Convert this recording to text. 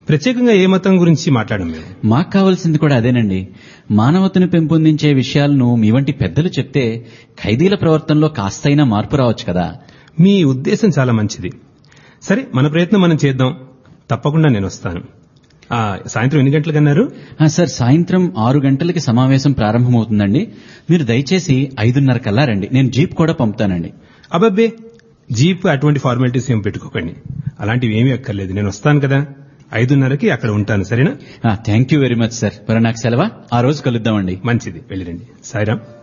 ప్రత్యేకంగా ఏ మతం గురించి మాట్లాడడం మేము మాకు కావాల్సింది కూడా అదేనండి మానవతను పెంపొందించే విషయాలను మీ వంటి పెద్దలు చెప్తే ఖైదీల ప్రవర్తనలో కాస్తైనా మార్పు రావచ్చు కదా మీ ఉద్దేశం చాలా మంచిది సరే మన ప్రయత్నం మనం చేద్దాం తప్పకుండా నేను వస్తాను ఆ, సాయంత్రం ఎన్ని గంటలకు ఆ, సార్ సాయంత్రం ఆరు గంటలకి సమావేశం ప్రారంభమవుతుందండి మీరు దయచేసి ఐదున్నర కల్లా రండి నేను జీప్ కూడా పంపుతానండి అబ్బబ్బే జీప్ అటువంటి ఫార్మాలిటీస్ ఏం పెట్టుకోకండి అలాంటివి ఏమీ అక్కర్లేదు నేను వస్తాను కదా ఐదున్నరకి అక్కడ ఉంటాను సరేనా thank you very much sir మరి నాకు సెలవా ఆ రోజు కలుద్దామండి మంచిది వెళ్ళిరండి సాయిరామ్